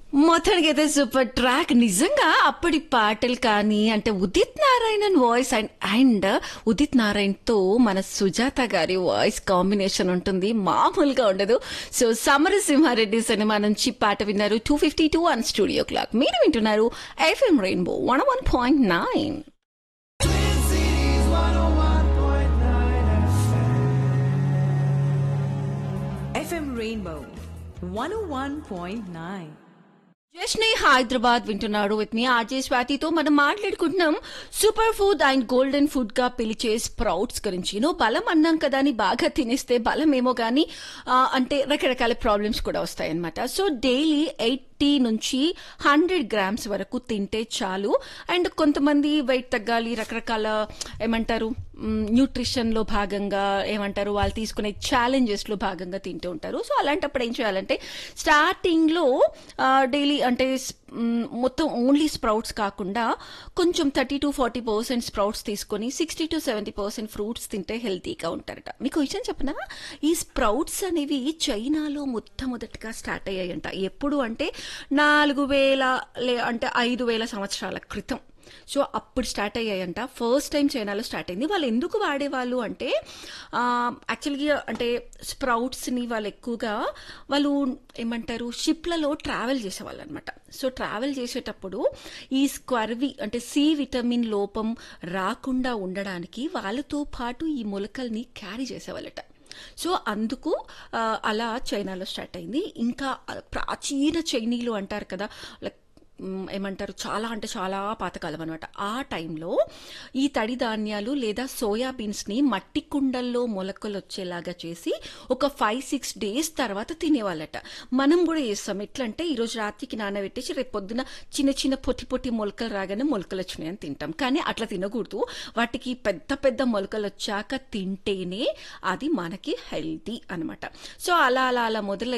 మొత్తానికైతే super track నిజంగా అప్పటి పాటలు కానీ అంటే Udit Narayanan voice and and Udit Narayan తో మన సుజాత గారి వాయిస్ కాంబినేషన్ ఉంటుంది మామూలుగా ఉండదు సో సమరసింహారెడ్డి సినిమా నుంచి పాట విన్నారు two fifty two one studio clock మీరు వింటున్నారు FM rainbow one one point nine FM Rainbow 101.9. జస్ని హైదరాబాద్ వింటున్నాడు విత్ మీ ఆర్జే స్వాతితో మనం మాట్లాడుకుంటున్నాం super food and golden food గా పిలిచే స్ప్రౌట్స్ గురించి నో బలం అన్నాం కదా అని బాగా తినేస్తే బలం ఏమో కానీ అంటే రకరకాల ప్రాబ్లమ్స్ కూడా వస్తాయి అనమాట సో డైలీ ఎయిటీ నుంచి హండ్రెడ్ గ్రామ్స్ వరకు తింటే చాలు అండ్ కొంతమంది వెయిట్ తగ్గాలి రకరకాల ఏమంటారు న్యూట్రిషన్ లో భాగంగా ఏమంటారు వాళ్ళు తీసుకునే ఛాలెంజెస్ లో భాగంగా తింటూ ఉంటారు సో అలాంటప్పుడు ఏం చేయాలంటే స్టార్టింగ్ లో డైలీ అంటే మ్, మొత్తం ఓన్లీ స్ప్రౌట్స్ కాకుండా కొంచెం thirty to forty percent sprouts తీసుకొని sixty to seventy percent fruits తింటే హెల్తీగా ఉంటారట మీకు విషయం చెప్పనా ఈ స్ప్రౌట్స్ అనేవి చైనాలో మొట్టమొదటిగా స్టార్ట్ అయ్యాయంట ఎప్పుడు అంటే నాలుగు వేల లే అంటే ఐదు వేల సంవత్సరాల క్రితం సో అప్పుడు స్టార్ట్ అయ్యాయంట ఫస్ట్ టైం చైనాలో స్టార్ట్ అయింది వాళ్ళు ఎందుకు వాడేవాళ్ళు అంటే యాక్చువల్గా అంటే స్ప్రౌట్స్ని వాళ్ళు ఎక్కువగా వాళ్ళు ఏమంటారు షిప్లలో ట్రావెల్ చేసేవాళ్ళు అనమాట సో ట్రావెల్ చేసేటప్పుడు ఈ స్క్వర్వి అంటే సి విటమిన్ లోపం రాకుండా ఉండడానికి వాళ్ళతో పాటు ఈ మొలకల్ని క్యారీ చేసేవాళ్ళట సో అందుకు ఆ, అలా చైనాలో స్టార్ట్ అయింది ఇంకా ప్రాచీన చైనీలు అంటారు కదా లైక్ మ్, ఏమంటారు చాలా అంటే చాలా పాతకాలం అనమాట ఆ టైంలో ఈ తడి ధాన్యాలు లేదా సోయా బీన్స్ని మట్టి కుండల్లో మొలకలు వచ్చేలాగా చేసి ఒక ఫైవ్ సిక్స్ డేస్ తర్వాత తినేవాళ్ళట మనం కూడా చేస్తాం ఎట్లా అంటే ఈరోజు రాత్రికి నానబెట్టేసి రేపు పొద్దున చిన్న చిన్న పొట్టి పొట్టి మొలకలు రాగానే మొలకలు వచ్చినాయని తింటాం కానీ అట్లా తినకూడదు వాటికి పెద్ద పెద్ద మొలకలు వచ్చాక తింటేనే అది మనకి హెల్తీ అనమాట సో అలా అలా అలా మొదలై